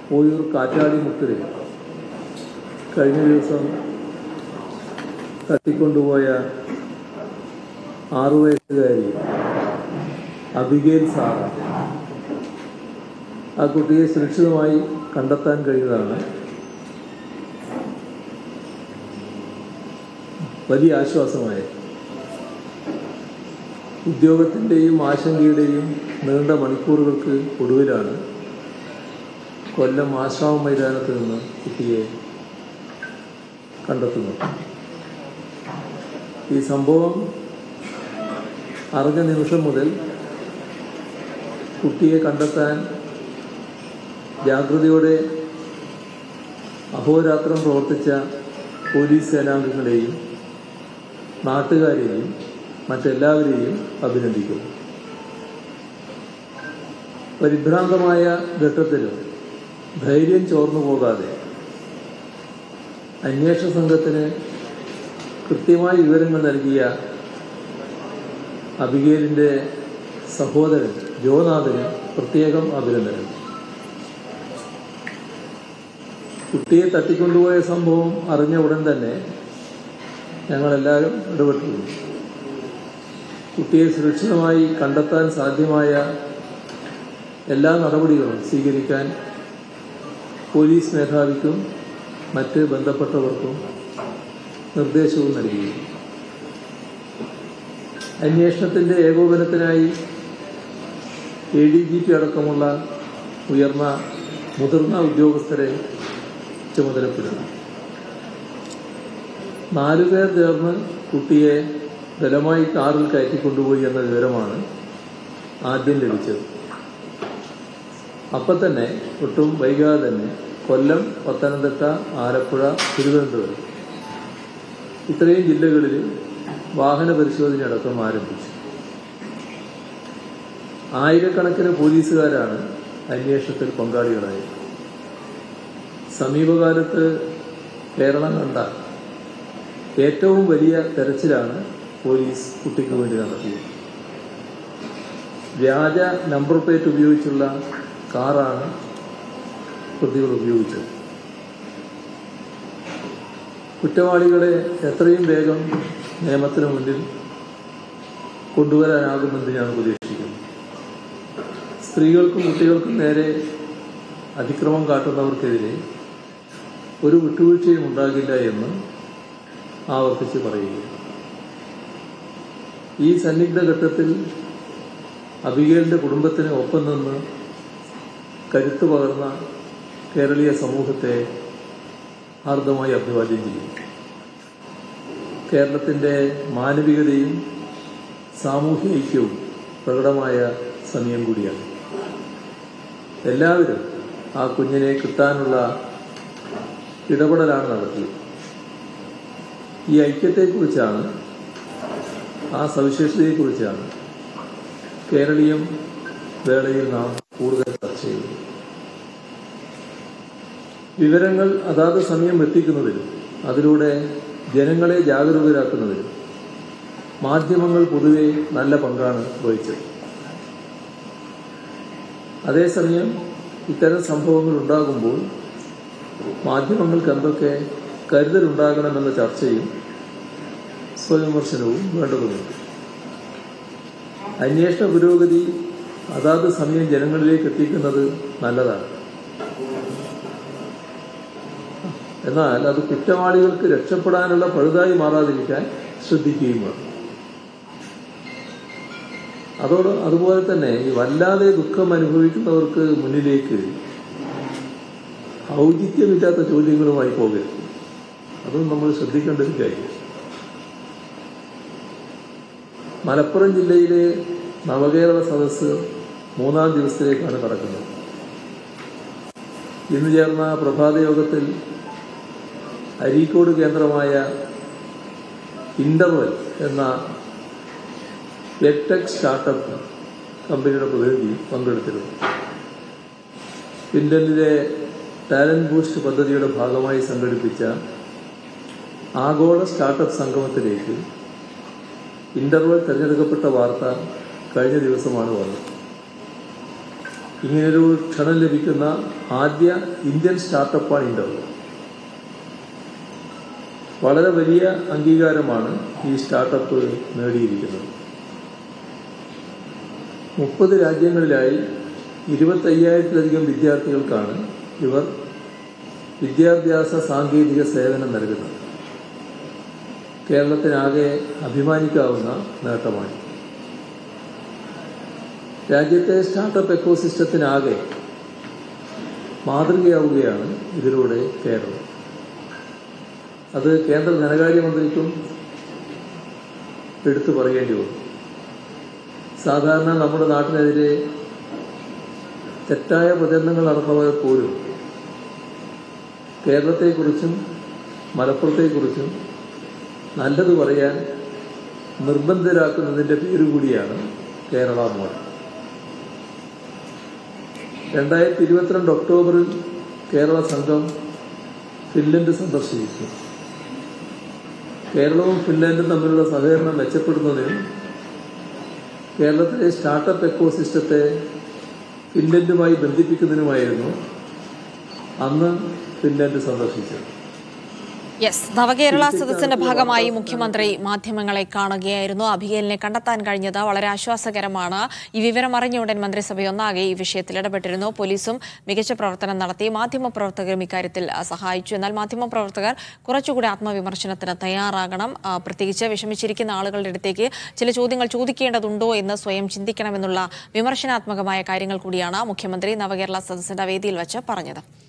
ഓയൂർ കാറ്റാടി മുക്കിൽ കഴിഞ്ഞ ദിവസം തട്ടിക്കൊണ്ടുപോയ ആറു വയസ്സുകാരി അബിഗേൽ സാറ ആ കുട്ടിയെ സുരക്ഷിതമായി കണ്ടെത്താൻ കഴിഞ്ഞതാണ് വലിയ ആശ്വാസമായത് ഉദ്യോഗത്തിൻ്റെയും ആശങ്കയുടെയും നീണ്ട മണിക്കൂറുകൾക്ക് ഒടുവിലാണ് കൊല്ലം ആശ്രാമ മൈതാനത്ത് നിന്ന് കുട്ടിയെ കണ്ടെത്തുന്നത് ഈ സംഭവം അറിഞ്ഞ നിമിഷം മുതൽ കുട്ടിയെ കണ്ടെത്താൻ ജാഗ്രതയോടെ അഹോരാത്രം പ്രവർത്തിച്ച പോലീസ് സേനാംഗങ്ങളെയും നാട്ടുകാരെയും മറ്റെല്ലാവരെയും അഭിനന്ദിക്കുന്നു പരിഭ്രാന്തമായ ഘട്ടത്തിലും ധൈര്യം ചോർന്നു പോകാതെ അന്വേഷണ സംഘത്തിന് കൃത്യമായ വിവരങ്ങൾ നൽകിയ അബിഗേലിൻ്റെ സഹോദരൻ ജോനാഥന് പ്രത്യേകം അഭിനന്ദനം കുട്ടിയെ തട്ടിക്കൊണ്ടുപോയ സംഭവം അറിഞ്ഞ ഉടൻ തന്നെ ഞങ്ങളെല്ലാവരും ഇടപെട്ടിരുന്നു കുട്ടിയെ സുരക്ഷിതമായി കണ്ടെത്താൻ സാധ്യമായ എല്ലാ നടപടികളും സ്വീകരിക്കാൻ പോലീസ് മേധാവിക്കും മറ്റ് ബന്ധപ്പെട്ടവർക്കും നിർദ്ദേശവും നൽകി അന്വേഷണത്തിന്റെ ഏകോപനത്തിനായി എ ഡി ജി പി അടക്കമുള്ള ഉയർന്ന മുതിർന്ന ഉദ്യോഗസ്ഥരെ ചുമതലപ്പെടുന്നു നാലുപേർ ചേർന്ന് കുട്ടിയെ ബലമായി കാറിൽ കയറ്റിക്കൊണ്ടുപോയി എന്ന വിവരമാണ് ആദ്യം ലഭിച്ചത് അപ്പം തന്നെ ഒട്ടും വൈകാതെ തന്നെ കൊല്ലം പത്തനംതിട്ട ആലപ്പുഴ തിരുവനന്തപുരം ഇത്രയും ജില്ലകളിൽ വാഹന പരിശോധന അടക്കം ആരംഭിച്ചു ആയിരക്കണക്കിന് പോലീസുകാരാണ് അന്വേഷണത്തിൽ പങ്കാളികളായത് സമീപകാലത്ത് കേരളം കണ്ട ഏറ്റവും വലിയ തെരച്ചിലാണ് പോലീസ് കുട്ടിക്ക് വേണ്ടി നടത്തിയത് വ്യാജ നമ്പർ പ്ലേറ്റ് ഉപയോഗിച്ചുള്ള കാറാണ് പ്രതികൾ ഉപയോഗിച്ചത് കുറ്റവാളികളെ എത്രയും വേഗം നിയമത്തിന് മുന്നിൽ കൊണ്ടുവരാനാകുമെന്ന് ഞാൻ പ്രതീക്ഷിക്കുന്നു സ്ത്രീകൾക്കും കുട്ടികൾക്കും നേരെ അതിക്രമം കാട്ടുന്നവർക്കെതിരെ ഒരു വിട്ടുവീഴ്ചയും ഉണ്ടാകില്ല എന്ന് ആവർത്തിച്ച് പറയുക ഈ സന്നിഗ്ധ ഘട്ടത്തിൽ അബിഗേലിന്റെ കുടുംബത്തിന് ഒപ്പം നിന്ന് കരുത്തു പകർന്ന കേരളീയ സമൂഹത്തെ ഹാർദമായി അഭിവാദ്യം ചെയ്യും കേരളത്തിന്റെ മാനവികതയും സാമൂഹ്യ ഐക്യവും പ്രകടമായ സമയം കൂടിയാണ് എല്ലാവരും ആ കുഞ്ഞിനെ കിട്ടാനുള്ള ഇടപെടലാണ് നടത്തിയത് ഈ ഐക്യത്തെക്കുറിച്ചാണ് ആ സവിശേഷതയെക്കുറിച്ചാണ് കേരളീയം വേളയിൽ നാം കൂടുതൽ ചർച്ച ചെയ്യുന്നത് വിവരങ്ങൾ അതാത് സമയം എത്തിക്കുന്നതിലും അതിലൂടെ ജനങ്ങളെ ജാഗരൂകരാക്കുന്നതിലും മാധ്യമങ്ങൾ പൊതുവെ നല്ല പങ്കാണ് വഹിച്ചത് അതേസമയം ഇത്തരം സംഭവങ്ങൾ ഉണ്ടാകുമ്പോൾ മാധ്യമങ്ങൾക്ക് എന്തൊക്കെ കരുതലുണ്ടാകണമെന്ന ചർച്ചയും സ്വയംവിമർശനവും വേണ്ടതുണ്ട് അന്വേഷണ പുരോഗതി അതാത് സമയം ജനങ്ങളിലേക്ക് എത്തിക്കുന്നത് നല്ലതാണ് എന്നാൽ അത് കുറ്റവാളികൾക്ക് രക്ഷപ്പെടാനുള്ള പഴുതായി മാറാതിരിക്കാൻ ശ്രദ്ധിക്കുകയും വേണം അതോട് അതുപോലെ തന്നെ ഈ വല്ലാതെ ദുഃഖം അനുഭവിക്കുന്നവർക്ക് മുന്നിലേക്ക് ഔചിത്യമില്ലാത്ത ചോദ്യങ്ങളുമായി പോകരുത് അതും നമ്മൾ ശ്രദ്ധിക്കേണ്ട ഒരു കാര്യം മലപ്പുറം ജില്ലയിലെ നവകേരള സദസ്സ് മൂന്നാം ദിവസത്തിലേക്കാണ് കടക്കുന്നത് ഇന്ന് ചേർന്ന പ്രഭാത യോഗത്തിൽ അരീക്കോട് കേന്ദ്രമായ ഇന്റർവെൽ എന്ന എടെക് സ്റ്റാർട്ടപ്പ് കമ്പനിയുടെ പ്രതിനിധി പങ്കെടുത്തിരുന്നു പിൻഡലിലെ ടാലന്റ് ബൂസ്റ്റ് പദ്ധതിയുടെ ഭാഗമായി സംഘടിപ്പിച്ച ആഗോള സ്റ്റാർട്ടപ്പ് സംഗമത്തിലേക്ക് ഇന്റർവെൽ തിരഞ്ഞെടുക്കപ്പെട്ട വാർത്ത കഴിഞ്ഞ ദിവസമാണ് വന്നത് ഇങ്ങനൊരു ക്ഷണം ലഭിക്കുന്ന ആദ്യ ഇന്ത്യൻ സ്റ്റാർട്ടപ്പാണ് ഇൻഡോർ വളരെ വലിയ അംഗീകാരമാണ് ഈ സ്റ്റാർട്ടപ്പ് നേടിയിരിക്കുന്നത് മുപ്പത് രാജ്യങ്ങളിലായി ഇരുപത്തയ്യായിരത്തിലധികം വിദ്യാർത്ഥികൾക്കാണ് ഇവർ വിദ്യാഭ്യാസ സാങ്കേതിക സേവനം നൽകുന്നത് കേരളത്തിനാകെ അഭിമാനിക്കാവുന്ന നേട്ടമാണ് രാജ്യത്തെ സ്റ്റാർട്ടപ്പ് എക്കോസിസ്റ്റത്തിനാകെ മാതൃകയാവുകയാണ് ഇതിലൂടെ കേരളം അത് കേന്ദ്ര ധനകാര്യമന്ത്രിക്കും എടുത്തു പറയേണ്ടി വന്നു സാധാരണ നമ്മുടെ നാട്ടിനെതിരെ തെറ്റായ പ്രചരണങ്ങൾ നടന്നവർ പോലും കേരളത്തെക്കുറിച്ചും മലപ്പുറത്തെക്കുറിച്ചും നല്ലത് പറയാൻ നിർബന്ധിതരാക്കുന്നതിന്റെ പേരുകൂടിയാണ് കേരള മോഡൽ രണ്ടായിരത്തി ഇരുപത്തിരണ്ട് ഒക്ടോബറിൽ കേരള സംഘം ഫിൻലൻഡ് സന്ദർശിച്ചു കേരളവും ഫിൻലാൻഡും തമ്മിലുള്ള സഹകരണം മെച്ചപ്പെടുന്നതിനും കേരളത്തിലെ സ്റ്റാർട്ടപ്പ് എക്കോസിസ്റ്റത്തെ ഫിൻലൻഡുമായി ബന്ധിപ്പിക്കുന്നതിനുമായിരുന്നു അന്ന് ഫിൻലൻഡ് സന്ദർശിച്ചത് യെസ് നവകേരള സദസ്സിന്റെ ഭാഗമായി മുഖ്യമന്ത്രി മാധ്യമങ്ങളെ കാണുകയായിരുന്നു അഭികേലിനെ കണ്ടെത്താൻ കഴിഞ്ഞത് വളരെ ആശ്വാസകരമാണ് ഈ വിവരം അറിഞ്ഞ ഉടൻ മന്ത്രിസഭയൊന്നാകെ ഈ വിഷയത്തിൽ ഇടപെട്ടിരുന്നു പോലീസും മികച്ച പ്രവർത്തനം നടത്തി മാധ്യമപ്രവർത്തകരും ഇക്കാര്യത്തിൽ ആ, സഹായിച്ചു എന്നാൽ മാധ്യമപ്രവർത്തകർ കുറച്ചുകൂടി ആത്മവിമർശനത്തിന് തയ്യാറാകണം ആ, പ്രത്യേകിച്ച് വിഷമിച്ചിരിക്കുന്ന ആളുകളുടെ അടുത്തേക്ക് ചില ചോദ്യങ്ങൾ ചോദിക്കേണ്ടതുണ്ടോ എന്ന് സ്വയം ചിന്തിക്കണമെന്നുള്ള വിമർശനാത്മകമായ കാര്യങ്ങൾ കൂടിയാണ് മുഖ്യമന്ത്രി നവകേരള സദസ്സിന്റെ വേദിയിൽ വെച്ച് പറഞ്ഞത്